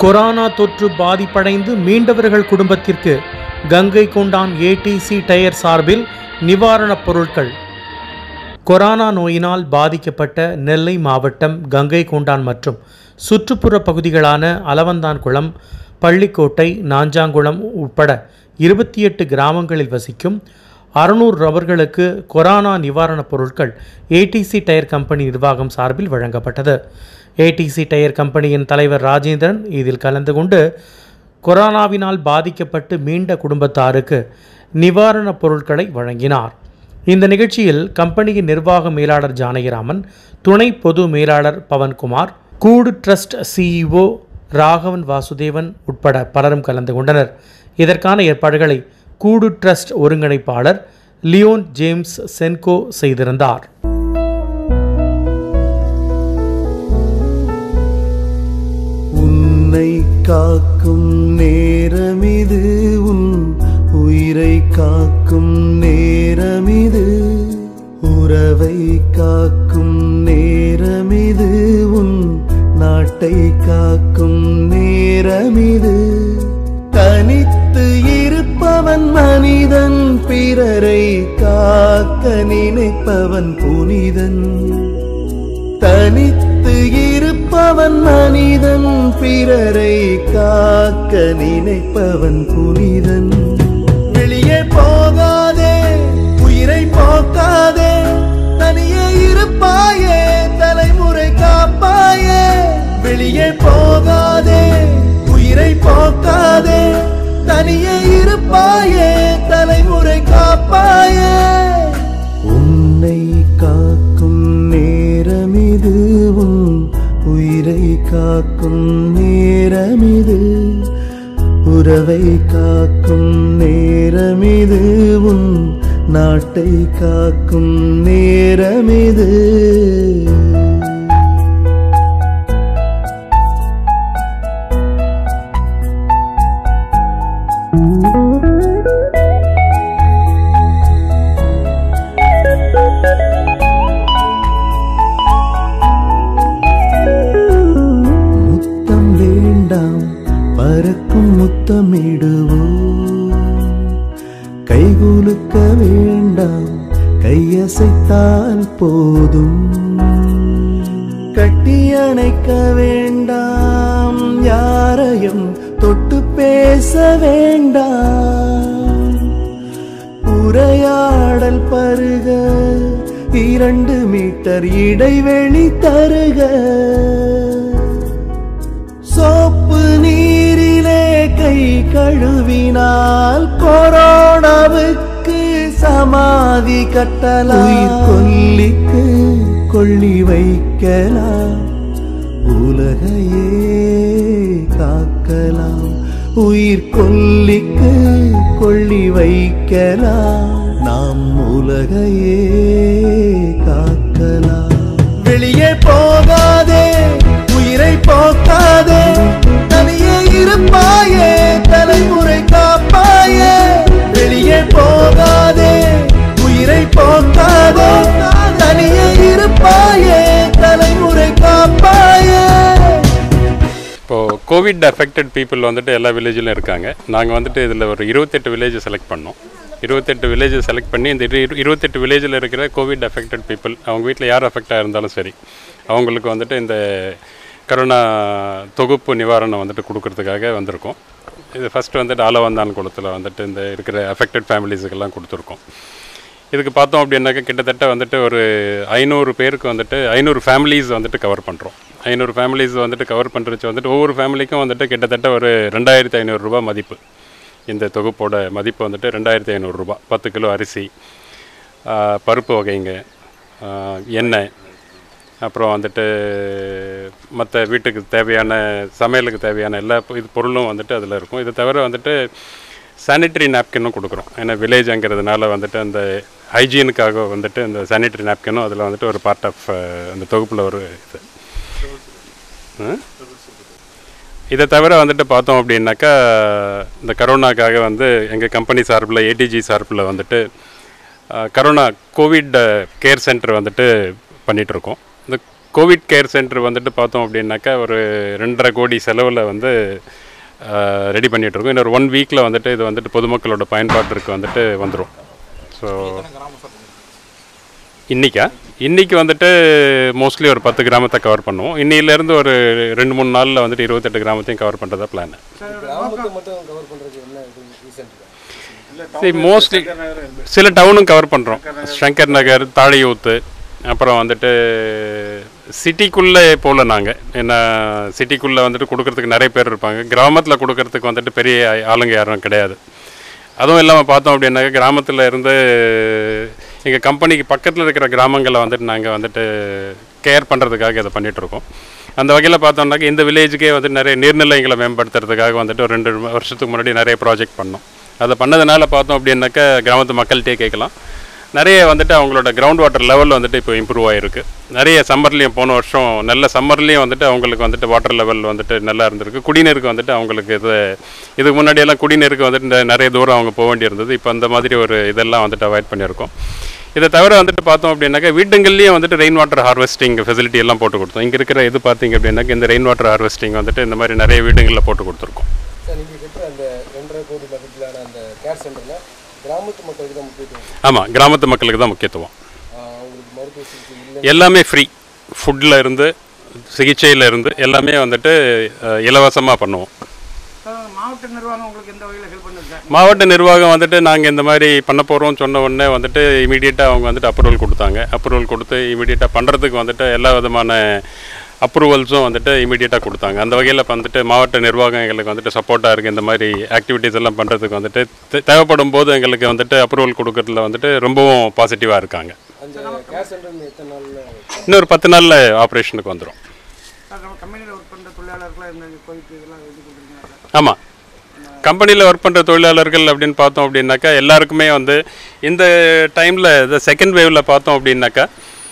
Corona தொற்று பாதிப்படைந்து மீண்டவர்கள் குடும்பத்திற்கு கங்கை கொண்டான் ஏடிசி டயர் சார்பில் நிவாரணப் பொருட்கள் கொரோனா நோயினால் பாதிக்கப்பட்ட நெல்லை மாவட்டம் கங்கை கொண்டான் மற்றும் சுற்றுப்புற பகுதிகளான அலவந்தான்குளம் பள்ளிக்கோட்டை நாஞ்சாங்குளம் உட்பட இருபத்தி எட்டு கிராமங்களில் வசிக்கும் அறுநூறு நபர்களுக்கு கொரோனா நிவாரணப் பொருட்கள் ஏடிசி டயர் கம்பெனி நிர்வாகம் சார்பில் வழங்கப்பட்டது ஏடிசி டயர் கம்பெனியின் தலைவர் ராஜேந்திரன் இதில் கலந்து கொண்டு கொரோனாவினால் பாதிக்கப்பட்டு மீண்ட குடும்பத்தாருக்கு நிவாரணப் பொருட்களை வழங்கினார் இந்த நிகழ்ச்சியில் கம்பெனியின் நிர்வாக மேலாளர் ஜானகிராமன் துணை பொது மேலாளர் பவன்குமார் கூடு ட்ரஸ்ட் சிஇஓ ராகவன் வாசுதேவன் உட்பட பலரும் கலந்து கொண்டனர் இதற்கான ஏற்பாடுகளை கூடு ட்ரஸ்ட் ஒருங்கிணைப்பாளர் லியோன் ஜேம்ஸ் சென்கோ செய்திருந்தார் உன்னை காக்கும் நேரமிது உன் உயிரை காக்கும் நேரமிது உறவை காக்கும் நேரமிது உன் நாட்டை காக்கும் நேரமிது தனித்து இருப்பவன் மனிதன் பிறரை காக்க நினைப்பவன் புனிதன் தனித்து இருப்பவன் மனிதன் பிறரை காக்க நினைப்பவன் புனிதன் வெளியே போகாதே உயிரை போக்காதே தனியே இருப்பாயே தலைமுறை காப்பாயே வெளியே போகாதே உயிரை போக்காதே தனியே இருப்பாயே தலைமுறை காப்பாயே உன்னை காக்கும் நேரமிது உன் உயிரை காக்கும் நேரமிது உறவை காக்கும் நேரமிது உன் நாட்டை காக்கும் நேரமிது முத்தம் வேண்டாம் பறக்கும் முத்தமிடுவோம் கைகுலுக்க வேண்டாம் கையசைத்தால் போதும் கட்டி அணைக்க வேண்டாம் யாரையும் தொட்டு பேச வேண்டாம் உரையாடல் பருக இரண்டு மீட்டர் இடைவெளி தருக சோப்பு நீரிலே கை கழுவினால் கொரோனாவுக்கு சமாதி கட்டலாம் உயிர் கொல்லிக்கு கொள்ளி வைக்கலாம் உலகையே காக்கலாம் உயிர் கொல்லிக்கு கொள்ளி வைக்கலாம் நாம் உலகையே காக்கலாம் வெளியே போகாதே உயிரை போக்காதே தனியே இருப்பாயே தலைமுறை காப்பாயே வெளியே போகாதே உயிரை போக்காதே தனியே இருப்பாயே தலைமுறை காப்பாயே இப்போது கோவிட் அஃபெக்டட் பீப்புள் வந்துட்டு எல்லா வில்லேஜிலும் இருக்காங்க நாங்கள் வந்துட்டு இதில் ஒரு இருபத்தெட்டு வில்லேஜ் செலக்ட் பண்ணோம் இருபத்தெட்டு வில்லேஜ் செலக்ட் பண்ணி இந்த இரு இருபத்தெட்டு வில்லேஜில் இருக்கிற கோவிட் அஃபெக்டட் பீப்புள் அவங்க வீட்டில் யார் அஃபெக்டாக இருந்தாலும் சரி அவங்களுக்கு வந்துட்டு இந்த கரோனா தொகுப்பு நிவாரணம் வந்துட்டு கொடுக்கறதுக்காக வந்திருக்கோம் இது ஃபஸ்ட்டு வந்துட்டு ஆலவந்தான் குளத்தில் வந்துட்டு இந்த இருக்கிற அஃபெக்டட் ஃபேமிலிஸுக்கெல்லாம் கொடுத்துருக்கோம் இதுக்கு பார்த்தோம் அப்படின்னாக்கா கிட்டத்தட்ட வந்துட்டு ஒரு ஐநூறு பேருக்கு வந்துட்டு ஐநூறு ஃபேமிலிஸ் வந்துட்டு கவர் பண்ணுறோம் ஐநூறு ஃபேமிலிஸ் வந்துட்டு கவர் பண்ணுறச்சு வந்துட்டு ஒவ்வொரு ஃபேமிலிக்கும் வந்துட்டு கிட்டத்தட்ட ஒரு ரெண்டாயிரத்தி ஐநூறுரூபா மதிப்பு இந்த தொகுப்போட மதிப்பு வந்துட்டு ரெண்டாயிரத்தி ஐநூறுரூபா பத்து கிலோ அரிசி ஆஹ், பருப்பு வகைங்க ஆஹ், எண்ணெய் அப்புறம் வந்துட்டு மற்ற வீட்டுக்கு தேவையான சமையலுக்கு தேவையான எல்லா பொ- இது பொருளும் வந்துட்டு அதில் இருக்கும் இது தவிர வந்துட்டு சானிட்டரி நாப்கினும் கொடுக்குறோம் ஏன்னா வில்லேஜுங்கிறதுனால வந்துட்டு அந்த ஹைஜீனுக்காக வந்துட்டு இந்த சானிட்டரி நாப்கினும் அதில் வந்துட்டு ஒரு பார்ட் ஆஃப் அந்த தொகுப்பில் ஒரு இது ஆ? இதை தவிர வந்துட்டு பார்த்தோம் அப்படின்னாக்கா இந்த கரோனாக்காக வந்து எங்கள் கம்பெனி சார்பில் ஏடிஜி சார்பில் வந்துட்டு ஆ, கரோனா கோவிட் கேர் சென்டர் வந்துட்டு பண்ணிகிட்ருக்கோம் இந்த கோவிட் கேர் சென்டர் வந்துட்டு பார்த்தோம் அப்படின்னாக்கா ஒரு ரெண்டரை கோடி செலவில் வந்து ரெடி பண்ணிகிட்ருக்கோம் இன்னொரு ஒன் வீக்கில் வந்துட்டு இது வந்துட்டு பொதுமக்களோட பயன்பாட்டிற்கு வந்துட்டு வந்துடும் ஸோ இன்னைக்கா இன்னைக்கு வந்துட்டு மோஸ்ட்லி ஒரு பத்து கிராமத்தை கவர் பண்ணுவோம் இன்னிலேருந்து ஒரு ரெண்டு மூணு நாளில் வந்துட்டு இருபத்தெட்டு கிராமத்தையும் கவர் பண்ணுறதா பிளான் கிராமத்தை மட்டும் கவர் பண்றதுக்கு என்ன ரீசெண்ட் சரி மோஸ்ட்லி சில டவுனும் கவர் பண்ணுறோம் சங்கர் நகர் தாழையூத்து அப்புறம் வந்துட்டு சிட்டிக்குள்ளே போகல நாங்கள் ஏன்னா சிட்டிக்குள்ளே வந்துட்டு கொடுக்கறதுக்கு நிறைய பேர் இருப்பாங்க கிராமத்தில் கொடுக்கறதுக்கு வந்துட்டு பெரிய ஆளுங்க யாரும் கிடையாது அதுவும் இல்லாமல் பார்த்தோம் அப்படின்னாக்கா கிராமத்தில் இருந்து எங்கள் கம்பெனிக்கு பக்கத்தில் இருக்கிற கிராமங்களை வந்துட்டு நாங்கள் வந்துட்டு கேர் பண்ணுறதுக்காக இதை பண்ணிகிட்ருக்கோம் அந்த வகையில் பார்த்தோம்னாக்கா இந்த வில்லேஜுக்கே வந்துட்டு நிறைய நீர்நிலைகளை மேம்படுத்துறதுக்காக வந்துட்டு ஒரு ரெண்டு வருஷத்துக்கு முன்னாடி நிறைய ப்ராஜெக்ட் பண்ணோம் அதை பண்ணதுனால பார்த்தோம் அப்படின்னாக்கா கிராமத்து மக்கள்கிட்டே கேட்கலாம் நிறைய வந்துட்டு அவங்களோட கிரவுண்ட் வாட்டர் லெவல் வந்துட்டு இப்போ இம்ப்ரூவ் ஆகிருக்கு நிறைய சம்மர்லேயும் போன வருஷம் நல்ல சம்மர்லேயும் வந்துட்டு அவங்களுக்கு வந்துட்டு வாட்டர் லெவல் வந்துட்டு நல்லா இருந்திருக்கு குடிநீருக்கு வந்துட்டு அவங்களுக்கு இது இதுக்கு முன்னாடியெல்லாம் குடிநீருக்கு வந்துட்டு நெ- நிறைய தூரம் அவங்க போக வேண்டியிருந்தது இப்போ அந்த மாதிரி ஒரு இதெல்லாம் வந்துட்டு அவாய்ட் பண்ணியிருக்கோம் இதை தவிர வந்துட்டு பார்த்தோம் அப்படின்னாக்கா வீடுங்கள்லேயும் வந்துட்டு ரெயின் வாட்டர் ஹார்வெஸ்டிங் ஃபெசிலிட்டி எல்லாம் போட்டு கொடுத்தோம் இங்கே இருக்கிற இது பார்த்தீங்க அப்படின்னாக்கா இந்த ரெயின் வாட்டர் ஹார்வெஸ்டிங் வந்துட்டு இந்த மாதிரி நிறைய வீடுங்களில் போட்டு கொடுத்துருக்கோம் சார் நீங்கள் கட்டுற அந்த ரெண்டரை கோடி பக்கத்திலான அந்த கேர் சென்டரில் கிராமத்து மக்களுக்கு தான் முக்கியத்துவம் ஆமாம் கிராமத்து மக்களுக்கு தான் முக்கியத்துவம் ஆஹ் அவங்களுக்கு மருத்துவ சிகிச்சை இல்லை எல்லாமே ஃப்ரீ ஃபுட்டில் இருந்து சிகிச்சையில் இருந்து எல்லாமே வந்துட்டு இலவசமாக பண்ணுவோம் சார், மாவட்ட நிர்வாகம் உங்களுக்கு எந்த வகையில் ஹெல்ப் பண்ணுது சார் மாவட்ட நிர்வாகம் வந்துட்டு நாங்கள் இந்த மாதிரி பண்ண போகிறோம்னு சொன்ன உடனே வந்துட்டு இமீடியட்டாக அவங்க வந்துட்டு அப்ரூவல் கொடுத்தாங்க அப்ரூவல் கொடுத்து இமீடியட்டாக பண்ணுறதுக்கு வந்துட்டு எல்லா விதமான அப்ரூவல்ஸும் வந்துட்டு இமீடியட்டாக கொடுத்தாங்க அந்த வகையில் வந்துட்டு மாவட்ட நிர்வாகம் எங்களுக்கு வந்துட்டு சப்போர்ட்டாக இருக்குது இந்த மாதிரி ஆக்டிவிட்டீஸ் எல்லாம் பண்ணுறதுக்கு வந்துட்டு தே- தேவைப்படும் போது எங்களுக்கு வந்துட்டு அப்ரூவல் கொடுக்கறதுல வந்துட்டு ரொம்பவும் பாசிட்டிவாக இருக்காங்க அந்த கேர் சென்டர் எத்தனை நாளில் இன்னொரு பத்து நாளில் ஆப்ரேஷனுக்கு வந்துடும் சார் நம்ம கம்பெனியில் ஒர்க் பண்ணுற தொழிலாளர்களாக இந்த கோவிட் இதெல்லாம் இது கொடுக்குறீங்களா சார் ஆமாம் கம்பெனியில் ஒர்க் பண்ணுற தொழிலாளர்கள் அப்படின்னு பார்த்தோம் அப்படின்னாக்கா எல்லாருக்குமே வந்து இந்த டைமில் இந்த செகண்ட் வேவில் பார்த்தோம் அப்படின்னாக்கா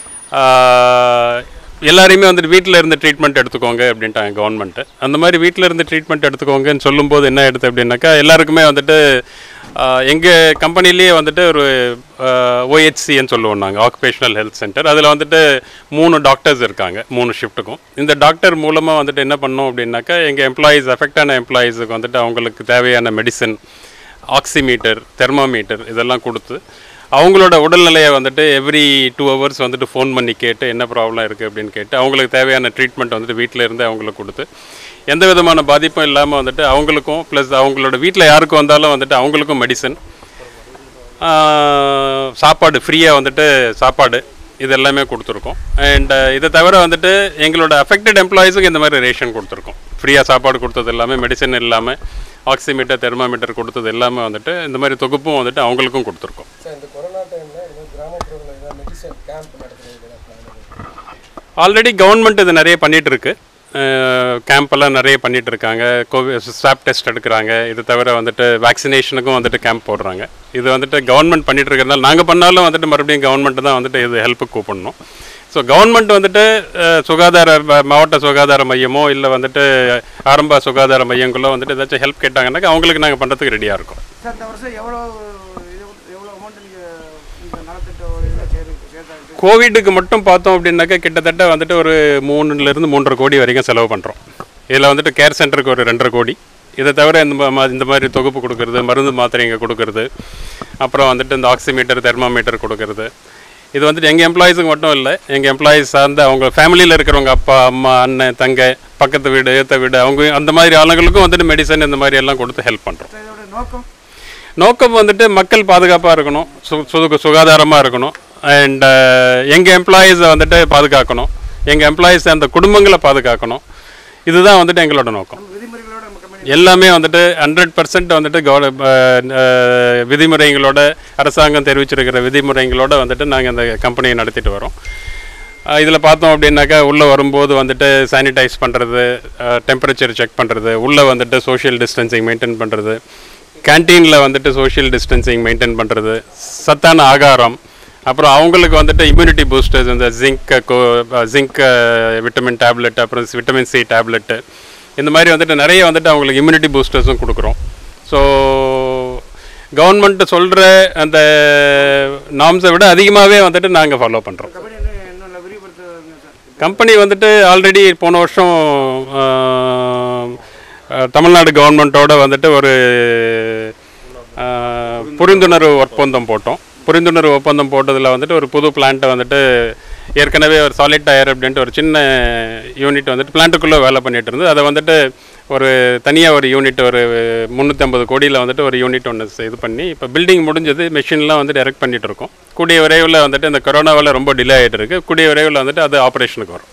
ஆஹ், எல்லாரையுமே வந்துட்டு வீட்டில் இருந்து ட்ரீட்மெண்ட் எடுத்துக்கோங்க அப்படின்ட்டாங்க கவர்மெண்ட்டு அந்த மாதிரி வீட்டில் இருந்து ட்ரீட்மெண்ட் எடுத்துக்கோங்கன்னு சொல்லும்போது என்ன எடுத்து அப்படின்னாக்கா எல்லாருக்குமே வந்துட்டு எங்கள் கம்பெனிலேயே வந்துட்டு ஒரு ஓஹெச்சின்னு சொல்லுவோம் நாங்கள் ஆக்குபேஷனல் ஹெல்த் சென்டர் அதில் வந்துட்டு மூணு டாக்டர்ஸ் இருக்காங்க மூணு ஷிஃப்ட்டுக்கும் இந்த டாக்டர் மூலமாக வந்துட்டு என்ன பண்ணோம் அப்படின்னாக்கா எங்கள் எம்ப்ளாயீஸ் அஃபெக்டான எம்ப்ளாயீஸுக்கு வந்துட்டு அவங்களுக்கு தேவையான மெடிசன் ஆக்சிமீட்டர் தெர்மாமீட்டர் இதெல்லாம் கொடுத்து அவங்களோட உடல்நிலையை வந்துட்டு எவ்ரி டூ ஹவர்ஸ் வந்துட்டு ஃபோன் பண்ணி கேட்டு என்ன ப்ராப்ளம் இருக்குது அப்படின்னு கேட்டு அவங்களுக்கு தேவையான ட்ரீட்மெண்ட் வந்துட்டு வீட்டில் இருந்து அவங்களுக்கு கொடுத்து எந்த விதமான பாதிப்பும் இல்லாமல் வந்துட்டு அவங்களுக்கும் ப்ளஸ் அவங்களோட வீட்டில் யாருக்கு வந்தாலும் வந்துட்டு அவங்களுக்கும் மெடிசன் சாப்பாடு ஃப்ரீயாக வந்துட்டு சாப்பாடு இது எல்லாமே கொடுத்துருக்கோம் அண்ட் இதை தவிர வந்துட்டு எங்களோட அஃபெக்டட் எம்ப்ளாயீஸுக்கு இந்த மாதிரி ரேஷன் கொடுத்துருக்கோம் ஃப்ரீயாக சாப்பாடு கொடுத்தது எல்லாமே மெடிசன் இல்லாமல் ஆக்சிமீட்டர் தெர்மாமீட்டர் கொடுத்தது எல்லாமே வந்துட்டு இந்த மாதிரி தொகுப்பும் வந்துட்டு அவங்களுக்கும் கொடுத்துருக்கோம் சார் இந்த கொரோனா டைமில் இது மாதிரி கிராமப்புறங்களில் ஏதாவது மெடிசன் கேம்ப் நடத்துறது பிளான் ஆல்ரெடி கவர்மெண்ட் இது நிறைய பண்ணிட்டு இருக்கு கேம்ப் எல்லாம் நிறைய பண்ணிட்டு இருக்காங்க கோவிட் ஸ்வாப் டெஸ்ட் எடுக்கிறாங்க இது தவிர வந்துட்டு வேக்சினேஷனுக்கும் வந்துட்டு கேம்ப் போடுறாங்க இது வந்துட்டு கவர்மெண்ட் பண்ணிட்டு இருக்கிறதுனால நாங்கள் பண்ணாலும் வந்துட்டு மறுபடியும் கவர்மெண்ட் தான் வந்துட்டு இது ஹெல்ப்புக்கு கூப்பிடணும் ஸோ கவர்மெண்ட் வந்துட்டு அஹ், சுகாதார ம- மாவட்ட சுகாதார மையமோ இல்லை வந்துட்டு ஆரம்ப சுகாதார மையங்களோ வந்துட்டு ஏதாச்சும் ஹெல்ப் கேட்டாங்கன்னாக்கா அவங்களுக்கு நாங்கள் பண்ணுறதுக்கு ரெடியாக இருக்கோம் சார் இந்த வருஷம் எவ்வளோ இது எவ்வளோ அமௌண்ட் நீங்கள் இந்த நலத்திட்ட இதில் சேரு சேர்த்தாச்சு கோவிடுக்கு மட்டும் பார்த்தோம் அப்படின்னாக்கா கிட்டத்தட்ட வந்துட்டு ஒரு மூணுலேருந்து மூன்றரை கோடி வரைக்கும் செலவு பண்ணுறோம் இதில் வந்துட்டு கேர் சென்டருக்கு ஒரு ரெண்டரை கோடி இதை தவிர இந்த மா- மா- இந்த மாதிரி தொகுப்பு கொடுக்கறது மருந்து மாத்திரைங்க கொடுக்கறது அப்புறம் வந்துட்டு இந்த ஆக்சிமீட்டர் தெர்மாமீட்டர் கொடுக்கறது இது வந்துட்டு எங்கள் எம்ப்ளாயீஸுக்கு மட்டும் இல்லை எங்கள் எம்ப்ளாயீஸ் சார்ந்த அவங்க ஃபேமிலியில் இருக்கிறவங்க அப்பா அம்மா அண்ணன் தங்கை பக்கத்து வீடு ஏற்ற வீடு அவங்க அந்த மாதிரி ஆளுங்களுக்கும் வந்துட்டு மெடிசன் இந்த மாதிரி எல்லாம் கொடுத்து ஹெல்ப் பண்ணுறோம் சார் இதோட நோக்கம் நோக்கம் வந்துட்டு மக்கள் பாதுகாப்பாக இருக்கணும் சு சு சுகாதாரமாக இருக்கணும் அண்ட் எங்கள் எம்ப்ளாயீஸை வந்துட்டு பாதுகாக்கணும் எங்கள் எம்ப்ளாயீஸ் அந்த குடும்பங்களை பாதுகாக்கணும் இதுதான் வந்துட்டு எங்களோட நோக்கம் விதிமுறைகளோட நம்ம கம்பெனி எல்லாமே வந்துட்டு ஹண்ட்ரட் பர்சன்ட் வந்துட்டு கவ அஹ், அஹ், விதிமுறைகளோட அரசாங்கம் தெரிவிச்சிருக்கிற விதிமுறைகளோட வந்துட்டு நாங்கள் இந்த கம்பெனியை நடத்திட்டு வரோம் இதில் பார்த்தோம் அப்படின்னாக்கா உள்ளே வரும்போது வந்துட்டு சானிடைஸ் பண்ணுறது டெம்பரேச்சர் செக் பண்ணுறது உள்ளே வந்துட்டு சோஷியல் டிஸ்டன்சிங் மெயின்டைன் பண்ணுறது கேன்டீனில் வந்துட்டு சோஷியல் டிஸ்டன்சிங் மெயின்டைன் பண்ணுறது சத்தான ஆகாரம் அப்புறம் அவங்களுக்கு வந்துட்டு இம்யூனிட்டி பூஸ்டர்ஸ் இந்த ஜிங்க் ஜிங்க் விட்டமின் டேப்லெட் அப்புறம் விட்டமின் சி டேப்லெட்டு இந்த மாதிரி வந்துட்டு நிறைய வந்துட்டு அவங்களுக்கு இம்யூனிட்டி பூஸ்டர்ஸும் கொடுக்குறோம் ஸோ கவர்மெண்ட் சொல்கிற அந்த நாம்ஸை விட அதிகமாகவே வந்துட்டு நாங்கள் ஃபாலோ பண்ணுறோம் கம்பெனி இன்னும் இன்னும் நல்லா விரிவுபடுத்துங்க சார் இப்போ கம்பெனி வந்துட்டு ஆல்ரெடி போன வருஷம் ஆஹ், ஆஹ், தமிழ்நாடு கவர்மெண்ட்டோட வந்துட்டு ஒரு ஆஹ், புரிந்துணர்வு ஒப்பந்தம் போட்டோம் புரிந்துணர்வு ஒப்பந்தம் போட்டதில் வந்துட்டு ஒரு புது பிளான்ட்டை வந்துட்டு ஏற்கனவே ஒரு சாலிட் டயர் அப்படின்ட்டு ஒரு சின்ன யூனிட் வந்துட்டு பிளான்ட்டுக்குள்ளே வேலை பண்ணிட்டு இருந்தது அதை வந்துட்டு ஒரு தனியாக ஒரு யூனிட் ஒரு முந்நூற்றம்பது கோடியில் வந்துட்டு ஒரு யூனிட் ஒன்று இது பண்ணி இப்போ பில்டிங் முடிஞ்சது மெஷின்லாம் வந்துட்டு எரெக்ட் பண்ணிட்டு இருக்கோம் கூடிய விரைவில் வந்துட்டு இந்த கொரோனாவில் ரொம்ப டிலே ஆகிட்டு இருக்கு கூடிய விரைவில் வந்துட்டு அது ஆப்ரேஷனுக்கு வரும்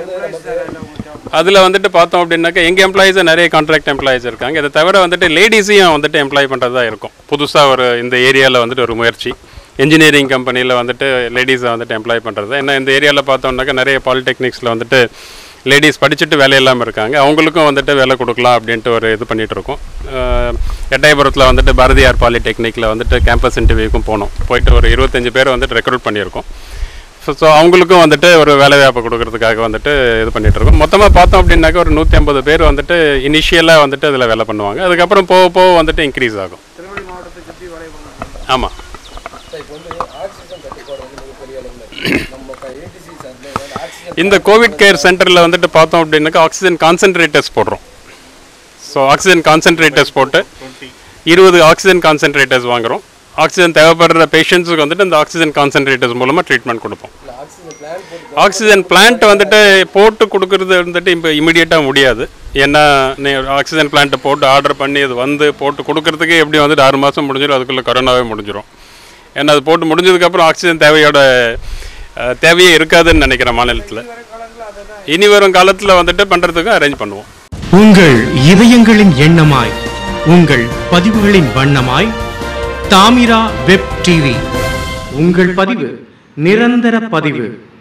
அதில் வந்துட்டு பார்த்தோம் அப்படின்னாக்கா எங்கள் எம்ப்ளாயிஸை நிறைய கான்ட்ராக்ட் எம்ப்ளாயிஸ் இருக்காங்க இதை தவிர வந்துட்டு லேடிஸையும் வந்துட்டு எம்ப்ளாய் பண்ணுறது தான் இருக்கும் புதுசாக ஒரு இந்த ஏரியாவில் வந்துட்டு ஒரு முயற்சி இன்ஜினியரிங் கம்பெனியில் வந்துட்டு லேடிஸை வந்துட்டு எம்ப்ளாய் பண்ணுறது ஏன்னா இந்த ஏரியாவில் பார்த்தோம்னாக்கா நிறைய பாலிடெக்னிக்ஸில் வந்துட்டு லேடிஸ் படிச்சுட்டு வேலை இல்லாமல் இருக்காங்க அவங்களுக்கும் வந்துட்டு வேலை கொடுக்கலாம் அப்படின்ட்டு ஒரு இது பண்ணிட்டு இருக்கோம் அஹ் எட்டயபுரத்தில் வந்துட்டு பாரதியார் பாலிடெக்னிக்கில் வந்துட்டு கேம்பஸ் இன்டர்வியூக்கும் போனோம் போயிட்டு ஒரு இருபத்தஞ்சு பேர் வந்துட்டு ரெக்ரூட் பண்ணியிருக்கோம் ஸோ ஸோ அவங்களுக்கும் வந்துட்டு ஒரு வேலை வாய்ப்பு கொடுக்கறதுக்காக வந்துட்டு இது பண்ணிட்டு இருக்கோம் மொத்தமாக பார்த்தோம் அப்படின்னாக்கா ஒரு நூற்றி ஐம்பது பேர் வந்துட்டு இனிஷியலாக வந்துட்டு அதில் வேலை பண்ணுவாங்க அதுக்கப்புறம் போக போக வந்துட்டு இன்க்ரீஸ் ஆகும் திருநெல்வேலி மாவட்டத்தை சுற்றி வேலை பண்ணுறாங்க ஆமாம் சார் இப்போ வந்து ஆக்சிஜன் தட்டுப்பாடு வந்து மிகப்பெரிய அளவில் இருக்கு. நம்ம ஏடிசி சார்ந்த ஏதாவது ஆக்சிஜன் இந்த கோவிட் கேர் சென்டரில் வந்துட்டு பார்த்தோம் அப்படின்னாக்கா ஆக்சிஜன் கான்சென்ட்ரேட்டர்ஸ் போடுறோம் ஸோ ஆக்சிஜன் கான்சென்ட்ரேட்டர்ஸ் போட்டு இருபது ஆக்சிஜன் கான்சென்ட்ரேட்டர்ஸ் வாங்குறோம் ஆக்சிஜன் தேவைப்படுற பேஷண்ட்ஸுக்கு வந்துட்டு இந்த ஆக்சிஜன் கான்சென்ட்ரேட்டர்ஸ் மூலமாக ட்ரீட்மெண்ட் கொடுப்போம் இல்லை ஆக்சிஜன் பிளான் போட்டு ஆக்சிஜன் பிளான்ட் வந்துட்டு போட்டு கொடுக்கறது வந்துட்டு இப்போ இமிடியேட்டாக முடியாது ஏன்னா நீ ஆக்சிஜன் பிளான்ட்டை போட்டு ஆர்டர் பண்ணி அது வந்து போட்டு கொடுக்கறதுக்கே எப்படி வந்துட்டு ஆறு மாதம் முடிஞ்சிடும் அதுக்குள்ளே கொரோனாவே முடிஞ்சிடும் ஏன்னா அது போட்டு முடிஞ்சதுக்கப்புறம் ஆக்சிஜன் தேவையோட அஹ், தேவையே இருக்காதுன்னு நினைக்கிறேன் மாநிலத்தில் வர காலத்தில் அதை தான் இனி வரும் காலத்தில் வந்துட்டு பண்ணுறதுக்கு அரேஞ்ச் பண்ணுவோம் உங்கள் இதயங்களின் எண்ணமாய் உங்கள் பதிவுகளின் வண்ணமாய் தாமிரா வெப் டிவி உங்கள் பதிவு நிரந்தர பதிவு